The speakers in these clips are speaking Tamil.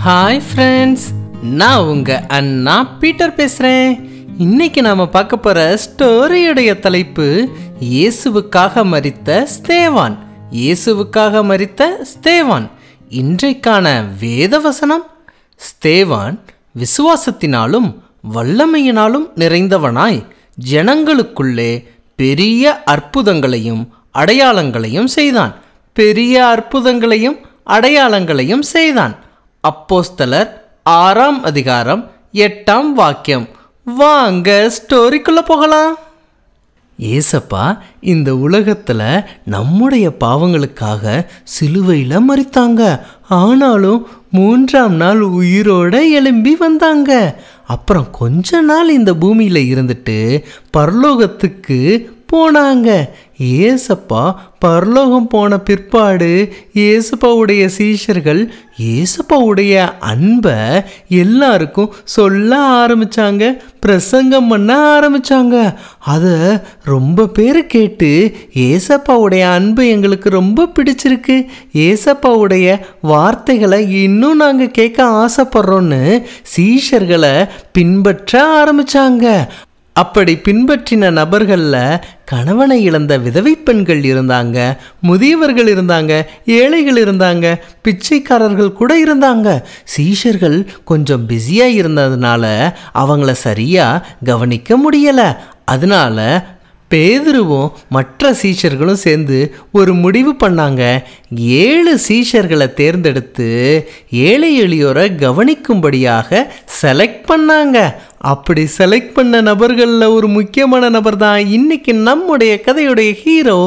ஹாய் ஃப்ரெண்ட்ஸ் நான் உங்க அண்ணா பீட்டர் பேசுறேன் இன்னைக்கு நாம பார்க்க போற ஸ்டோரியுடைய தலைப்பு இயேசுவுக்காக மரித்த ஸ்தேவான் இயேசுவுக்காக மரித்த ஸ்தேவான் இன்றைக்கான வேத வசனம் ஸ்தேவான் விசுவாசத்தினாலும் வல்லமையினாலும் நிறைந்தவனாய் ஜனங்களுக்குள்ளே பெரிய அற்புதங்களையும் அடையாளங்களையும் செய்தான் பெரிய அற்புதங்களையும் அடையாளங்களையும் செய்தான் அப்போஸ்தலர் ஆறாம் அதிகாரம் எட்டாம் வாக்கியம் வாங்க ஸ்டோரிக்குள்ள போகலாம் ஏசப்பா இந்த உலகத்துல நம்முடைய பாவங்களுக்காக சிலுவையில் மறித்தாங்க ஆனாலும் மூன்றாம் நாள் உயிரோட எழும்பி வந்தாங்க அப்புறம் கொஞ்ச நாள் இந்த பூமியில இருந்துட்டு பரலோகத்துக்கு போனாங்க ஏசப்பா பரலோகம் போன பிற்பாடு ஏசப்பாவுடைய சீஷர்கள் ஏசப்பாவுடைய அன்பை எல்லாருக்கும் சொல்ல ஆரம்பிச்சாங்க பிரசங்கம் பண்ண ஆரம்பிச்சாங்க அதை ரொம்ப பேர் கேட்டு ஏசப்பாவுடைய அன்பு எங்களுக்கு ரொம்ப பிடிச்சிருக்கு ஏசப்பாவுடைய வார்த்தைகளை இன்னும் நாங்கள் கேட்க ஆசைப்படுறோன்னு சீஷர்களை பின்பற்ற ஆரம்பிச்சாங்க அப்படி பின்பற்றின நபர்களில் கணவனை இழந்த விதவை பெண்கள் இருந்தாங்க முதியவர்கள் இருந்தாங்க ஏழைகள் இருந்தாங்க பிச்சைக்காரர்கள் கூட இருந்தாங்க சீஷர்கள் கொஞ்சம் பிஸியாக இருந்ததுனால அவங்கள சரியாக கவனிக்க முடியலை அதனால பேதுருவும் மற்ற சீஷர்களும் சேர்ந்து ஒரு முடிவு பண்ணாங்க ஏழு சீஷர்களை தேர்ந்தெடுத்து ஏழை எளியோரை கவனிக்கும்படியாக செலக்ட் பண்ணாங்க அப்படி செலக்ட் பண்ண நபர்களில் ஒரு முக்கியமான நபர் தான் இன்னைக்கு நம்முடைய கதையுடைய ஹீரோ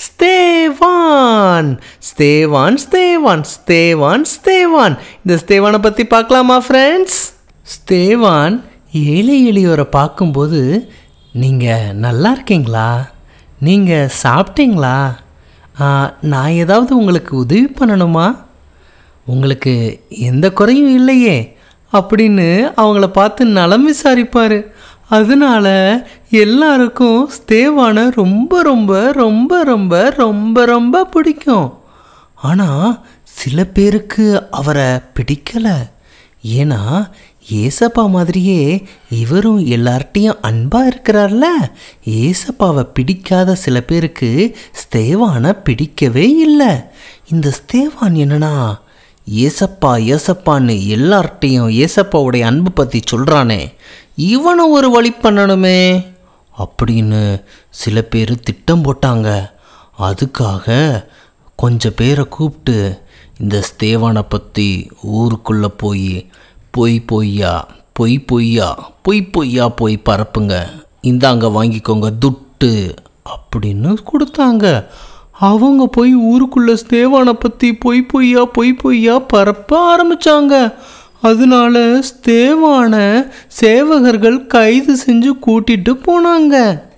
ஸ்தேவான் ஸ்தேவான் ஸ்தேவான் ஸ்தேவான் ஸ்தேவான் இந்த ஸ்தேவானை பற்றி பார்க்கலாமா ஃப்ரெண்ட்ஸ் ஸ்தேவான் ஏழை எளியோரை பார்க்கும்போது நீங்கள் நல்லா இருக்கீங்களா நீங்கள் சாப்பிட்டீங்களா ஆ, நான் ஏதாவது உங்களுக்கு உதவி பண்ணணுமா உங்களுக்கு எந்த குறையும் இல்லையே அப்படின்னு அவங்கள பார்த்து நலம் விசாரிப்பார் அதனால எல்லாருக்கும் ஸ்தேவானை ரொம்ப ரொம்ப ரொம்ப ரொம்ப ரொம்ப ரொம்ப பிடிக்கும் ஆனால் சில பேருக்கு அவரை பிடிக்கலை ஏன்னா ஏசப்பா மாதிரியே இவரும் எல்லார்ட்டையும் அன்பாக இருக்கிறார்ல ஏசப்பாவை பிடிக்காத சில பேருக்கு ஸ்தேவானை பிடிக்கவே இல்லை இந்த ஸ்தேவான் என்னன்னா ஏசப்பா ஏசப்பான்னு எல்லார்ட்டையும் ஏசப்பாவுடைய அன்பு பற்றி சொல்கிறானே இவனை ஒரு வழி பண்ணணுமே அப்படின்னு சில பேர் திட்டம் போட்டாங்க அதுக்காக கொஞ்சம் பேரை கூப்பிட்டு இந்த ஸ்தேவானை பற்றி ஊருக்குள்ளே போய் பொய் பொய்யா பொய் பொய்யா பொய் பொய்யா போய் பரப்புங்க இந்தாங்க வாங்கிக்கோங்க துட்டு அப்படின்னு கொடுத்தாங்க அவங்க போய் ஊருக்குள்ள ஸ்தேவானை பற்றி பொய் பொய்யா பொய் பொய்யா பரப்ப ஆரம்பிச்சாங்க அதனால ஸ்தேவான சேவகர்கள் கைது செஞ்சு கூட்டிட்டு போனாங்க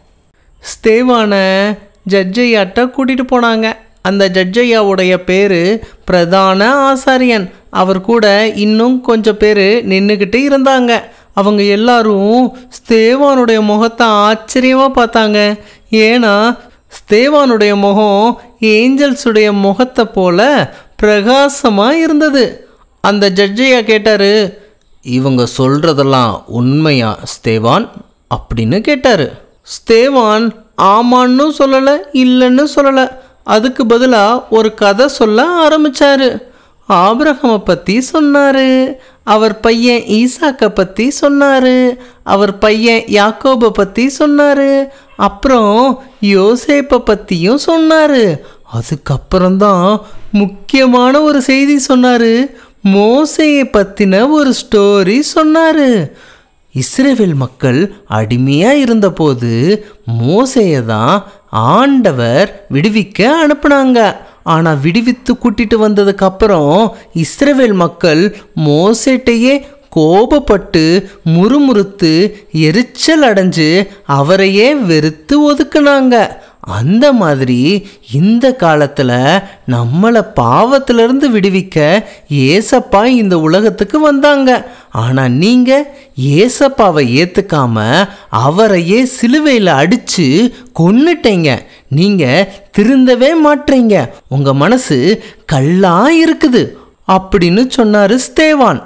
ஸ்தேவானை ஜட்ஜையாட்ட கூட்டிகிட்டு போனாங்க அந்த ஜட்ஜையாவுடைய பேர் பிரதான ஆசாரியன் அவர் கூட இன்னும் கொஞ்சம் பேர் நின்றுக்கிட்டு இருந்தாங்க அவங்க எல்லாரும் ஸ்தேவானுடைய முகத்தை ஆச்சரியமாக பார்த்தாங்க ஏன்னா ஸ்தேவானுடைய முகம் ஏஞ்சல்ஸுடைய முகத்தை போல பிரகாசமாக இருந்தது அந்த ஜட்ஜையா கேட்டார் இவங்க சொல்கிறதெல்லாம் உண்மையா ஸ்தேவான் அப்படின்னு கேட்டார் ஸ்தேவான் ஆமான்னு சொல்லலை இல்லைன்னு சொல்லலை அதுக்கு பதிலாக ஒரு கதை சொல்ல ஆரம்பிச்சாரு ஆபிரகமை பற்றி சொன்னார் அவர் பையன் ஈசாக்கை பற்றி சொன்னார் அவர் பையன் யாக்கோபை பற்றி சொன்னார் அப்புறம் யோசேப்பை பற்றியும் சொன்னார் அதுக்கப்புறம்தான் முக்கியமான ஒரு செய்தி சொன்னார் மோசையை பற்றின ஒரு ஸ்டோரி சொன்னார் இஸ்ரேவேல் மக்கள் அடிமையாக இருந்தபோது மோசையை தான் ஆண்டவர் விடுவிக்க அனுப்புனாங்க ஆனால் விடுவித்து கூட்டிட்டு வந்ததுக்கு அப்புறம் இஸ்ரவேல் மக்கள் மோசேட்டையே கோபப்பட்டு முறுமுறுத்து எரிச்சல் அடைஞ்சு அவரையே வெறுத்து ஒதுக்குனாங்க அந்த மாதிரி இந்த காலத்தில் நம்மளை பாவத்திலிருந்து விடுவிக்க ஏசப்பா இந்த உலகத்துக்கு வந்தாங்க ஆனால் நீங்கள் ஏசப்பாவை ஏற்றுக்காம அவரையே சிலுவையில் அடித்து கொன்னுட்டீங்க நீங்கள் திருந்தவே மாட்டீங்க உங்கள் மனசு கல்லா இருக்குது அப்படின்னு சொன்னார் ஸ்தேவான்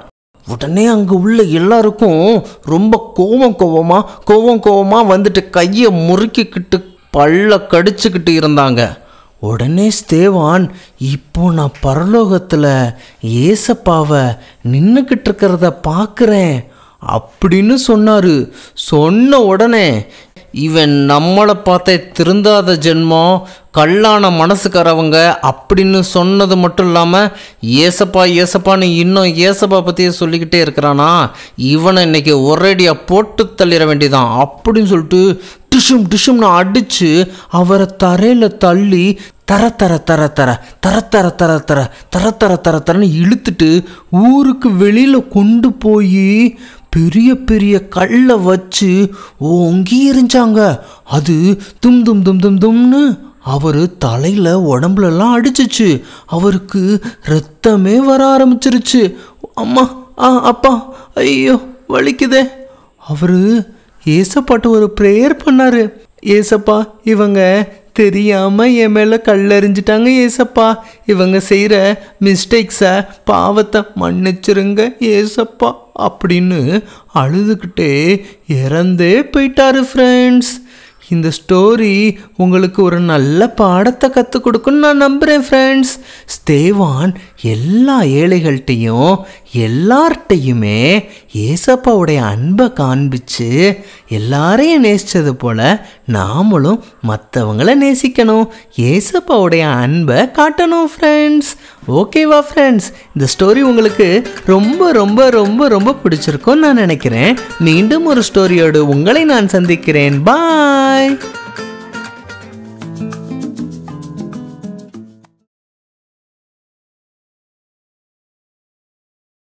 உடனே அங்கே உள்ள எல்லாருக்கும் ரொம்ப கோவம் கோவமா கோவம் கோவமா வந்துட்டு கையை முறுக்கிக்கிட்டு பல்ல கடிச்சுக்கிட்டு இருந்தாங்க உடனே ஸ்தேவான் இப்போ நான் பரலோகத்தில் ஏசப்பாவை நின்றுக்கிட்டு இருக்கிறத பார்க்குறேன் அப்படின்னு சொன்னார் சொன்ன உடனே இவன் நம்மளை பார்த்தே திருந்தாத ஜென்மம் கல்லான மனசுக்காரவங்க அப்படின்னு சொன்னது மட்டும் இல்லாமல் ஏசப்பா ஏசப்பான்னு இன்னும் ஏசப்பா பற்றியே சொல்லிக்கிட்டே இருக்கிறானா இவனை இன்னைக்கு ஒரேடியாக போட்டு தள்ளிட வேண்டியதான் அப்படின்னு சொல்லிட்டு டிஷும் டிஷும்னு அடித்து அவரை தரையில் தள்ளி தர தர தர தர தர தர தர தர தர தர தர தரன்னு இழுத்துட்டு ஊருக்கு வெளியில் கொண்டு போய் பெரிய பெரிய கல்லை வச்சு ஓங்கி எரிஞ்சாங்க அது தும் தும் தும் தும் தும்னு அவர் தலையில் உடம்புலலாம் அடிச்சிச்சு அவருக்கு ரத்தமே வர ஆரம்பிச்சிருச்சு அம்மா ஆ அப்பா ஐயோ வலிக்குதே அவர் ஏசப்பாட்டு ஒரு ப்ரேயர் பண்ணாரு ஏசப்பா இவங்க தெரியாம என் மேல கல்லெறிஞ்சிட்டாங்க ஏசப்பா இவங்க செய்கிற மிஸ்டேக்ஸை பாவத்தை மன்னிச்சிருங்க ஏசப்பா அப்படின்னு அழுதுகிட்டே இறந்தே போயிட்டாரு ஃப்ரெண்ட்ஸ் இந்த ஸ்டோரி உங்களுக்கு ஒரு நல்ல பாடத்தை கற்றுக் கொடுக்குன்னு நான் நம்புகிறேன் ஃப்ரெண்ட்ஸ் ஸ்தேவான் எல்லா ஏழைகள்கிட்டையும் எல்லார்கிட்டையுமே ஏசப்பாவுடைய அன்பை காண்பிச்சு எல்லாரையும் நேசித்தது போல் நாமளும் மற்றவங்கள நேசிக்கணும் ஏசப்பாவுடைய அன்பை காட்டணும் ஃப்ரெண்ட்ஸ் ஓகேவா ஃப்ரெண்ட்ஸ் இந்த ஸ்டோரி உங்களுக்கு ரொம்ப ரொம்ப ரொம்ப ரொம்ப பிடிச்சிருக்கும்னு நான் நினைக்கிறேன் மீண்டும் ஒரு ஸ்டோரியோடு உங்களை நான் சந்திக்கிறேன் பாய்